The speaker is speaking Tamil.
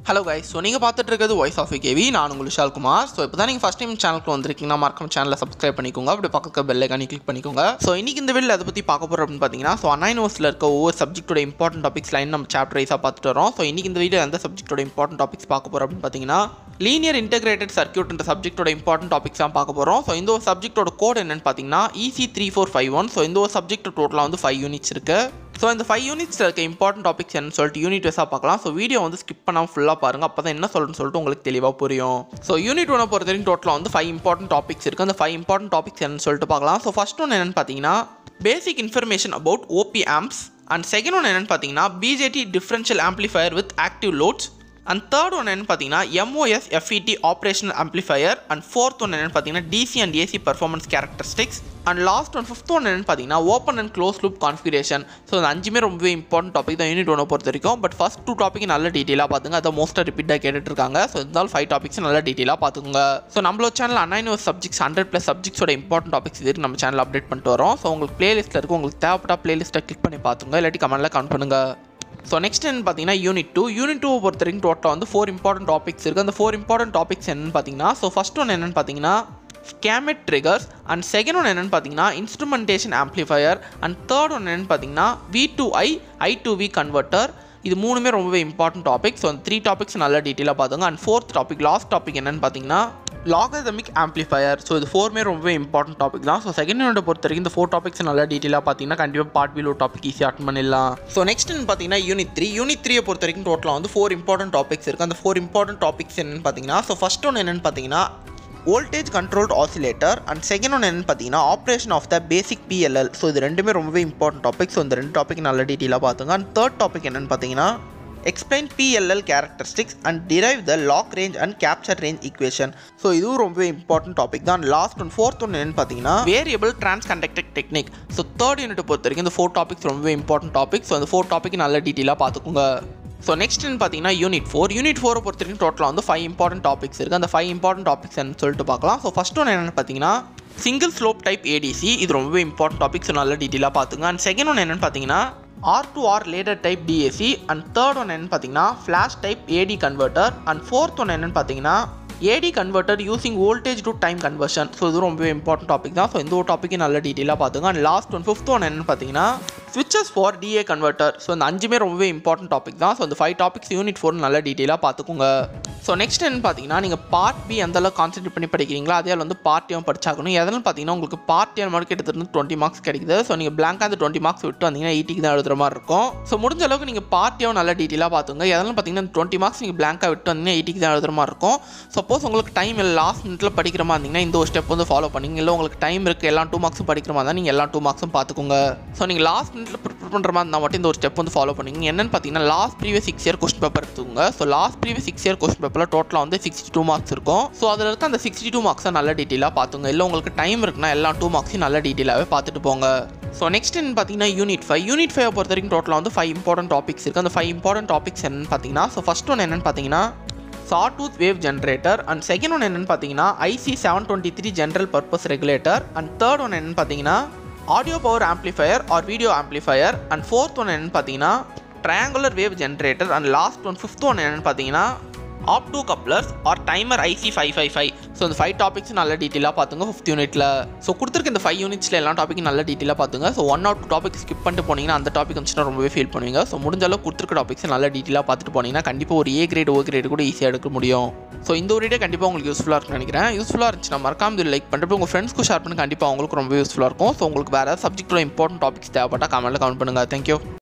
ஹலோ கைஸ் ஸோ நீங்கள் பார்த்துட்டு இருக்கிறது வாய்ஸ் ஆஃப் கேவி நான் உங்கள் விஷால் குமார் ஸோ இப்போ தான் நீங்கள் ஃபஸ்ட் டைம் சேனலுக்கு வந்திருக்கீங்கன்னா மறக்காம சேனலை சப்ஸ்கிரைப் பண்ணிக்கோங்க அப்படி பக்கத்துக்கு பெல் ஐக்கானி கிளிக் பண்ணிக்கோங்க ஸோ இன்னைக்கு இந்த வீடியோ அதை பற்றி பார்க்க போகிறோம் அப்படின்னு பார்த்தீங்கன்னா ஸோ அண்ணா யூனிவர்ஸில் இருக்க ஒவ்வொரு சப்ஜெக்ட்டோட இம்பார்ட்டன்ட் டாபிக்ஸ் லைன் நம்ம சாப்டர் வைஸாக பார்த்துட்டு வரோம் ஸோ இன்னைக்கு இந்த வீடியோ எந்த சப்ஜெக்ட்டோட இம்பார்ட்டன்ட் டாபிக்ஸ் பார்க்க போகிறோம் அப்படின்னு பார்த்தீங்கன்னா லீனியர் இன்டெகிரேட்டட் சர்க்யூட்ன்ற சப்ஜெக்ட்டோட இம்பார்ட்டன்ட் டாபிக்ஸ் தான் பார்க்க போகிறோம் ஸோ இந்த ஒரு சப்ஜெக்ட்டோட கோட் என்னன்னு பார்த்தீங்கன்னா EC three four five one so இந்த ஒரு சப்ஜெக்ட் டோட்டலாக வந்து ஃபைவ் யூனிட்ஸ் இருக்குது ஸோ இந்த ஃபைவ் யூனிட்ஸில் இருக்க இம்பார்ட்டன்ட் டாபிக்ஸ் என்னன்னு சொல்லிட்டு யூனிட் வைஸாக பார்க்கலாம் ஸோ வீடியோ வந்து ஸ்கிப் பண்ணாமல் ஃபுல்லாக பாருங்கள் அப்போ தான் என்ன சொல்கிறேன்னு சொல்லிட்டு உங்களுக்கு தெளிவாக புரியும் ஸோ யூனிட் ஒன்றை பொறுத்த வரைக்கும் டோட்டலாக வந்து ஃபைவ் இம்பார்ட்டன்ட் டாபிக்ஸ் இருக்குது அந்த ஃபைவ் இம்பார்ட்டன்ட் டாபிக்ஸ் என்னன்னு சொல்லிட்டு பார்க்கலாம் ஸோ ஃபஸ்ட் ஒன்று என்னென்னு பார்த்தீங்கன்னா basic information about OP amps and second ஒன்று என்னென்னு பார்த்தீங்கன்னா BJT differential amplifier with active loads and third ஒன்று என்னென்னு பார்த்தீங்கன்னா MOS FET operational amplifier and fourth ஒன்று என்னென்னு பார்த்தீங்கன்னா DC and AC performance characteristics and last one fifth ஒன்று என்னென்னு பார்த்தீங்கன்னா open and close loop configuration so இந்த அஞ்சுமே ரொம்பவே இம்பார்ட்டன்ட் டாபிக் தான் யூனிட் ஒன்று பொறுத்த வரைக்கும் பட் ஃபஸ்ட் டூ டாபிக் நல்ல டீட்டெயிலாக பார்த்துங்க அதை மோஸ்ட்டாக ரிப்பீட்டாக கேட்டுட்டு இருக்காங்க ஸோ இருந்தாலும் ஃபைவ் டாபிக்ஸ் நல்ல டீட்டெயிலாக பார்த்துக்கோங்க ஸோ நம்மளோட சேனல் அன்னைன் சப்ஜெக்ட்ஸ் ஹண்ட்ரட் ப்ளஸ் சப்ஜெக்ட்ஸோட இம்பார்ட்டன்ட் டாபிக்ஸ் இது நம்ம சேனல் அப்டேட் பண்ணிட்டு வரோம் ஸோ உங்களுக்கு பிளேலிஸ்ட்டில் இருக்கும் உங்களுக்கு தேவைப்பட்ட பிளேலிஸ்ட்டை கிளிக் பண்ணி பார்த்துங்க இல்லாட்டி கமெண்ட்டில் கமெண்ட் பண்ணுங்கள் ஸோ நெக்ஸ்ட் என்ன பார்த்தீங்கன்னா யூனிட் டூ யூனிட் டூ பொறுத்த வரைக்கும் டோட்டல் வந்து ஃபோர் இம்பார்ட்டன்ட் டாபிக்ஸ் இருக்குது அந்த ஃபோர் இம்பார்ட்டன்ட் டாபிக்ஸ் என்னன்னு பார்த்தீங்கன்னா ஸோ ஃபஸ்ட் ஒன்று என்னென்னு பார்த்தீங்கன்னா ஸ்கேமெட் ட்ரிகர்ஸ் அண்ட் செகண்ட் ஒன்று என்னென்னு பார்த்தீங்கன்னா இன்ஸ்ட்ருமெண்டேஷன் ஆம்ப்ளிஃபயர் அண்ட் தேர்ட் ஒன்று என்னென்னு பார்த்தீங்கன்னா V to I I to V converter இது மூணுமே ரொம்பவே இம்பார்ட்டன்ட் டாபிக் ஸோ அந்த த்ரீ டாபிக்ஸ் நல்லா டீட்டெயிலாக பார்த்துங்க and fourth topic last topic என்னென்னு பார்த்தீங்கன்னா லாகதமிக் ஆம்ப்ளிஃபயர் ஸோ இது ஃபோருமே ரொம்பவே இம்பார்ட்டன்ட் டாபிக் தான் ஸோ செகண்ட் யூனிட் பொறுத்த வரைக்கும் இந்த ஃபோர் டாபிக்ஸ் நல்லா டீட்டெயிலாக பார்த்தீங்கன்னா கண்டிப்பாக பார்ட் பிலோ டாபிக் ஈஸியாக அட்டன் பண்ணிடலாம் ஸோ நெக்ஸ்ட் பார்த்தீங்கன்னா யூனிட் த்ரீ யூனிட் த்ரீயை பொறுத்த வரைக்கும் டோட்டலாக வந்து ஃபோர் இம்பார்ட்டன்ட் டாபிக்ஸ் இருக்குது அந்த ஃபோர் இம்பார்ட்டன்ட் டாபிக்ஸ் என்னென்னு பார்த்தீங்கன்னா ஸோ ஃபஸ்ட் ஒன்று என்னென்னு பார்த்தீங்கன்னா voltage controlled oscillator and second ஒன்று என்னென்னு பார்த்தீங்கன்னா operation of the basic PLL so இது ரெண்டுமே ரொம்பவே இம்பார்ட்டன்ட் டாபிக் ஸோ இந்த ரெண்டு டாபிக் நல்ல டீட்டெயிலாக பார்த்துங்க அண்ட் தேர்ட் டாபிக் என்னென்னு பார்த்தீங்கன்னா explain PLL characteristics and derive the lock range and capture range equation so இதுவும் ரொம்பவே இம்பார்ட்டன்ட் டாபிக் தான் லாஸ்ட் ஒன் ஃபோர்த் ஒன்று என்னன்னு பார்த்தீங்கன்னா variable transconductance technique so third unit பொறுத்த வரைக்கும் இந்த ஃபோர் டாபிக்ஸ் ரொம்பவே இம்பார்ட்டன்ட் டாபிக் ஸோ அந்த ஃபோர் டாபிக் நல்ல டீட்டெயிலாக பார்த்துக்கோங்க ஸோ நெக்ஸ்ட் பார்த்தீங்கன்னா யூனிட் ஃபோர் யூனிட் ஃபோரை பொறுத்த வரைக்கும் டோட்டலாக வந்து ஃபைவ் இம்பார்ட்டன்ட் டாபிக்ஸ் இருக்குது அந்த ஃபைவ் இம்பார்ட்டன்ட் டாபிக்ஸ் சொல்லிட்டு பார்க்கலாம் ஸோ ஃபஸ்ட் ஒன்று என்னென்னு பார்த்தீங்கன்னா சிங்கிள் ஸ்லோப் டைப் ஏடிசி இது ரொம்பவே இம்பார்ட்டன்ட் டாபிக் ஸோ நல்ல டீட்டெயிலாக பார்த்துங்க அண்ட் செகண்ட் ஒன்று என்னென்னு பார்த்தீங்கன்னா R to R ladder type DAC and third one என்னன்னு பார்த்தீங்கன்னா flash type AD converter and fourth one என்னன்னு பார்த்தீங்கன்னா AD converter using voltage to time conversion so இது ரொம்ப இம்பார்ட்டன்ட் டாபிக் தான் ஸோ இந்த ஒரு டாப்பிக்கு நல்ல டீட்டெயிலாக பார்த்துங்க and last one fifth one என்னன்னு பார்த்தீங்கன்னா ஸ்விட்சஸ் ஃபார் டிஏ கன்வெர்ட்டர் ஸோ இந்த அஞ்சுமே ரொம்பவே இம்பார்ட்டன்ட் டாபிக் தான் ஸோ இந்த ஃபைவ் டாபிக்ஸ் யூனிட் ஃபோர் நல்ல டீட்டெயிலாக பார்த்துக்கோங்க ஸோ நெக்ஸ்ட் என்ன பார்த்தீங்கன்னா நீங்கள் பார்ட் பி அந்த அளவுக்கு கான்சென்ட்ரேட் பண்ணி படிக்கிறீங்களா அதே வந்து பார்ட் ஏவும் படிச்சாக்கணும் எதனால் பார்த்தீங்கன்னா உங்களுக்கு பார்ட் ஏ மட்டும் கிட்டத்தட்ட டுவெண்ட்டி மார்க்ஸ் கிடைக்குது ஸோ நீங்கள் பிளாங்காக அந்த டுவெண்ட்டி மார்க்ஸ் விட்டு வந்தீங்கன்னா எயிட்டிக்கு தான் எழுதுற மாதிரி இருக்கும் ஸோ முடிஞ்ச அளவுக்கு நீங்கள் பார்ட் ஏவும் நல்லா டீட்டெயிலாக பார்த்துங்க எதனால் பார்த்தீங்கன்னா டுவெண்ட்டி மார்க்ஸ் நீங்கள் பிளாங்காக விட்டு வந்தீங்கன்னா எயிட்டிக்கு தான் எழுதுற மாதிரி இருக்கும் சப்போஸ் உங்களுக்கு டைம் இல்லை லாஸ்ட் மினிட்ல படிக்கிற மாதிரி இருந்தீங்கன்னா இந்த ஒரு ஸ்டெப் வந்து ஃபாலோ பண்ணிங்க இல்லை உங்களுக்கு டைம் இருக்குது எல்லா டூ மார்க்ஸும் படிக்கிற மாதிரி தான் நீங்கள் எல்லா டூ மார்க்ஸும் பார்த்துக்கோங்க ஸோ நீங்கள் லாஸ்ட் மினிட்ல ப்ரிப்பேர் பண்ணுற மாதிரி இருந்தால் மட்டும் இந்த ஒரு ஸ்டெப் வந்து ஃபாலோ பண்ணிங்க என்னன்னு பார்த்தீங்கன்னா last previous six year question paper எடுத்துக்கோங்க so last previous six year question பேப்பரில் டோட்டலாக வந்து சிக்ஸ்டி டூ மார்க்ஸ் இருக்கும் ஸோ அதில் இருக்க அந்த சிக்ஸ்டி டூ மார்க்ஸை நல்ல டீட்டெயிலாக பார்த்துங்க இல்லை உங்களுக்கு டைம் இருக்குன்னா எல்லா டூ மார்க்ஸையும் நல்ல டீட்டெயிலாகவே பார்த்துட்டு போங்க ஸோ நெக்ஸ்ட் என்ன பார்த்தீங்கன்னா யூனிட் ஃபைவ் யூனிட் ஃபைவ் பொறுத்த வரைக்கும் டோட்டலாக வந்து ஃபைவ் இம்பார்ட்டன்ட் டாபிக்ஸ் இருக்குது அந்த ஃபைவ் இம்பார்ட்டன்ட் டாபிக்ஸ் என்னன்னு பார்த்தீங்கன்னா ஸோ ஃபஸ்ட் ஒன் என்னன்னு பார்த்தீங்கன்னா sawtooth wave generator and second one என்னன்னு பார்த்தீங்கன்னா IC seven twenty three general purpose regulator and third one என்னன்னு பார்த்தீங்கன்னா audio power amplifier or video amplifier and fourth one என்னன்னு பார்த்தீங்கன்னா triangular wave generator and last one fifth one என்னன்னு பார்த்தீங்கன்னா opto couplers or timer IC five five five so இந்த ஃபைவ் டாபிக்ஸ் நல்ல டீட்டெயிலாக பார்த்துங்க ஃபிஃப்த் யூனிட்டில் ஸோ கொடுத்துருக்க இந்த ஃபைவ் யூனிட்ஸில் எல்லா டாப்பிக்கும் நல்ல டீட்டெயிலாக பார்த்துங்க so one or two topic skip பண்ணிட்டு போனீங்கன்னா அந்த டாபிக் வந்துச்சுன்னா ரொம்பவே ஃபீல் பண்ணுவீங்க ஸோ முடிஞ்ச அளவு கொடுத்துருக்க டாபிக்ஸ் நல்ல டீட்டெயிலாக பார்த்துட்டு போனீங்கன்னா கண்டிப்பாக ஒரு ஏ கிரேட் ஓ கிரேட் கூட ஈஸியாக எடுக்க முடியும் ஸோ இந்த ஒரு வீடியோ கண்டிப்பாக உங்களுக்கு யூஸ்ஃபுல்லாக இருக்கும்னு நினைக்கிறேன் யூஸ்ஃபுல்லாக இருந்துச்சுன்னா மறக்காம இது லைக் பண்ணுறப்ப உங்கள் ஃப்ரெண்ட்ஸ்க்கு ஷேர் பண்ணி கண்டிப்பாக அவங்களுக்கு ரொம்ப யூஸ்ஃபுல்லாக இருக்கும் ஸோ உங்களுக்கு வேறு சப்ஜெக்டோட இம்பார்ட்டன்ட் டாபிக்ஸ் தேவைப்பட்டால் கமெண்ட்டில் கமெண்ட் பண்ணுங்கள் தேங்க்யூ